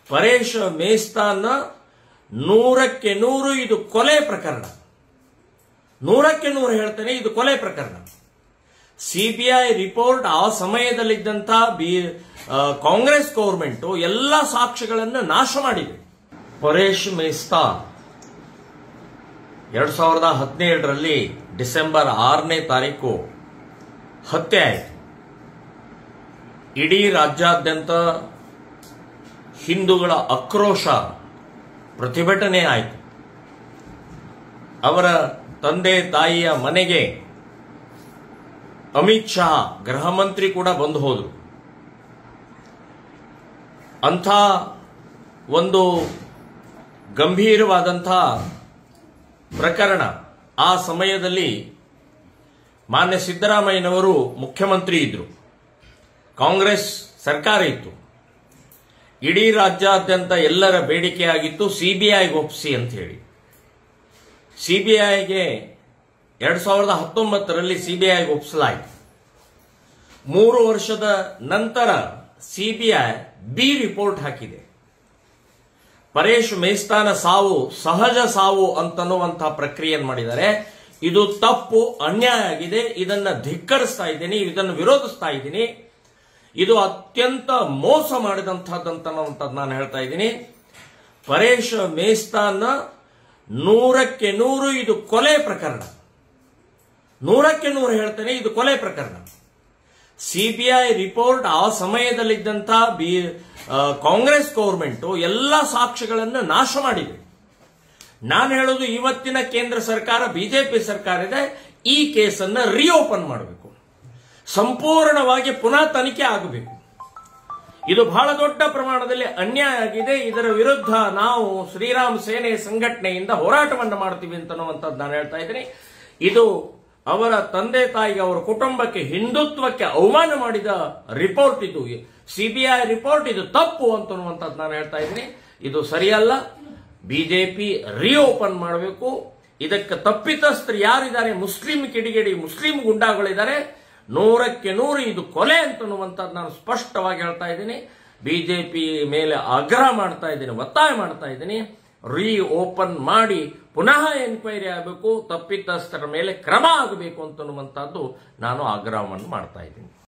ಪರೇಶ್ ಮೇಸ್ತಾನ್ನ ನೂರಕ್ಕೆ ನೂರು ಇದು ಕೊಲೆ ಪ್ರಕರಣ ನೂರಕ್ಕೆ ನೂರು ಹೇಳ್ತೇನೆ ಇದು ಕೊಲೆ ಪ್ರಕರಣ ಸಿಬಿಐ ರಿಪೋರ್ಟ್ ಆ ಸಮಯದಲ್ಲಿದ್ದಂಥ ಬಿ ಆ, ಕಾಂಗ್ರೆಸ್ ಗೌರ್ಮೆಂಟ್ ಎಲ್ಲ ಸಾಕ್ಷ್ಯಗಳನ್ನು ನಾಶ ಮಾಡಿದೆ ಪರೇಶ್ ಮೇಸ್ತಾ ಎರಡ್ ಸಾವಿರದ ಹದಿನೇಳರಲ್ಲಿ ಡಿಸೆಂಬರ್ ಆರನೇ ತಾರೀಕು ಹತ್ಯೆ ಆಯಿತು ಇಡೀ ರಾಜ್ಯಾದ್ಯಂತ ಹಿಂದೂಗಳ ಆಕ್ರೋಶ ಪ್ರತಿಭಟನೆ ಆಯಿತು ಅವರ ತಂದೆ ತಾಯಿಯ ಮನೆಗೆ ಅಮಿತ್ ಶಾ ಗೃಹ ಮಂತ್ರಿ ಕೂಡ ಬಂದು ಹೋದರು ಅಂಥ ಒಂದು ಗಂಭೀರವಾದಂಥ ಪ್ರಕರಣ ಆ ಸಮಯದಲ್ಲಿ ಮಾನ್ಯ ಸಿದ್ದರಾಮಯ್ಯನವರು ಮುಖ್ಯಮಂತ್ರಿ ಇದ್ರು ಕಾಂಗ್ರೆಸ್ ಸರ್ಕಾರ ಇತ್ತು ಇಡೀ ರಾಜ್ಯಾದ್ಯಂತ ಎಲ್ಲರ ಬೇಡಿಕೆಯಾಗಿತ್ತು ಸಿಬಿಐಗೆ ಒಪ್ಪಿಸಿ ಅಂತ ಹೇಳಿ ಸಿಬಿಐಗೆ ಎರಡ್ ಸಾವಿರದ ಹತ್ತೊಂಬತ್ತರಲ್ಲಿ ಸಿಬಿಐಗೆ ಒಪ್ಪಿಸಲಾಯಿತು ಮೂರು ವರ್ಷದ ನಂತರ ಸಿಬಿಐ ಬಿ ರಿಪೋರ್ಟ್ ಹಾಕಿದೆ ಪರೇಶ್ ಮೇಸ್ತಾನ ಸಾವು ಸಹಜ ಸಾವು ಅಂತನ್ನುವಂತಹ ಪ್ರಕ್ರಿಯೆಯನ್ನು ಮಾಡಿದ್ದಾರೆ ಇದು ತಪ್ಪು ಅನ್ಯಾಯ ಆಗಿದೆ ಇದನ್ನ ಧಿಕ್ಕರಿಸ್ತಾ ಇದ್ದೀನಿ ಇದನ್ನು ವಿರೋಧಿಸ್ತಾ ಇದ್ದೀನಿ ಇದು ಅತ್ಯಂತ ಮೋಸ ಮಾಡಿದಂತಹದ್ದಂತನ್ನುವಂಥದ್ದು ನಾನು ಹೇಳ್ತಾ ಇದ್ದೀನಿ ಪರೇಶ್ ಮೇಸ್ತಾನ್ನ ನೂರಕ್ಕೆ ನೂರು ಇದು ಕೊಲೆ ಪ್ರಕರಣ ನೂರಕ್ಕೆ ನೂರು ಹೇಳ್ತೇನೆ ಇದು ಕೊಲೆ ಪ್ರಕರಣ ಸಿಬಿಐ ರಿಪೋರ್ಟ್ ಆ ಸಮಯದಲ್ಲಿದ್ದಂಥ ಬಿ ಆ, ಕಾಂಗ್ರೆಸ್ ಗೌರ್ಮೆಂಟ್ ಎಲ್ಲ ಸಾಕ್ಷ್ಯಗಳನ್ನು ನಾಶ ಮಾಡಿದೆ ನಾನು ಹೇಳೋದು ಇವತ್ತಿನ ಕೇಂದ್ರ ಸರ್ಕಾರ ಬಿಜೆಪಿ ಸರ್ಕಾರ ಇದೆ ಈ ಕೇಸನ್ನ ರಿಓಪನ್ ಮಾಡಬೇಕು ಸಂಪೂರ್ಣವಾಗಿ ಪುನಃ ತನಿಖೆ ಆಗಬೇಕು ಇದು ಬಹಳ ದೊಡ್ಡ ಪ್ರಮಾಣದಲ್ಲಿ ಅನ್ಯಾಯ ಆಗಿದೆ ಇದರ ವಿರುದ್ಧ ನಾವು ಶ್ರೀರಾಮ್ ಸೇನೆ ಸಂಘಟನೆಯಿಂದ ಹೋರಾಟವನ್ನು ಮಾಡ್ತೀವಿ ಅಂತನ್ನುವಂಥದ್ದು ನಾನು ಹೇಳ್ತಾ ಇದ್ದೀನಿ ಇದು ಅವರ ತಂದೆ ತಾಯಿಗೆ ಅವರ ಕುಟುಂಬಕ್ಕೆ ಹಿಂದುತ್ವಕ್ಕೆ ಅವಮಾನ ಮಾಡಿದ ರಿಪೋರ್ಟ್ ಇದು ಸಿಬಿಐ ರಿಪೋರ್ಟ್ ಇದು ತಪ್ಪು ಅಂತನ್ನುವಂಥದ್ದು ನಾನು ಹೇಳ್ತಾ ಇದ್ದೀನಿ ಇದು ಸರಿಯಲ್ಲ ಬಿಜೆಪಿ ರಿಓಪನ್ ಮಾಡಬೇಕು ಇದಕ್ಕೆ ತಪ್ಪಿತಸ್ಥರು ಯಾರಿದ್ದಾರೆ ಮುಸ್ಲಿಂ ಕಿಡಿಗೇಡಿ ಮುಸ್ಲಿಂ ಗುಂಡಾಗಳಿದ್ದಾರೆ ನೂರಕ್ಕೆ ನೂರು ಇದು ಕೊಲೆ ಅಂತನ್ನುವಂಥದ್ದು ನಾನು ಸ್ಪಷ್ಟವಾಗಿ ಹೇಳ್ತಾ ಇದ್ದೀನಿ ಬಿಜೆಪಿ ಮೇಲೆ ಆಗ್ರಹ ಮಾಡ್ತಾ ಇದ್ದೀನಿ ಒತ್ತಾಯ ಮಾಡ್ತಾ ಇದ್ದೀನಿ ರೀ ಓಪನ್ ಮಾಡಿ ಪುನಃ ಎನ್ಕ್ವೈರಿ ಆಗಬೇಕು ತಪ್ಪಿತಸ್ಥರ ಮೇಲೆ ಕ್ರಮ ಆಗಬೇಕು ಅಂತನ್ನುವಂಥದ್ದು ನಾನು ಆಗ್ರಹವನ್ನು ಮಾಡ್ತಾ ಇದ್ದೀನಿ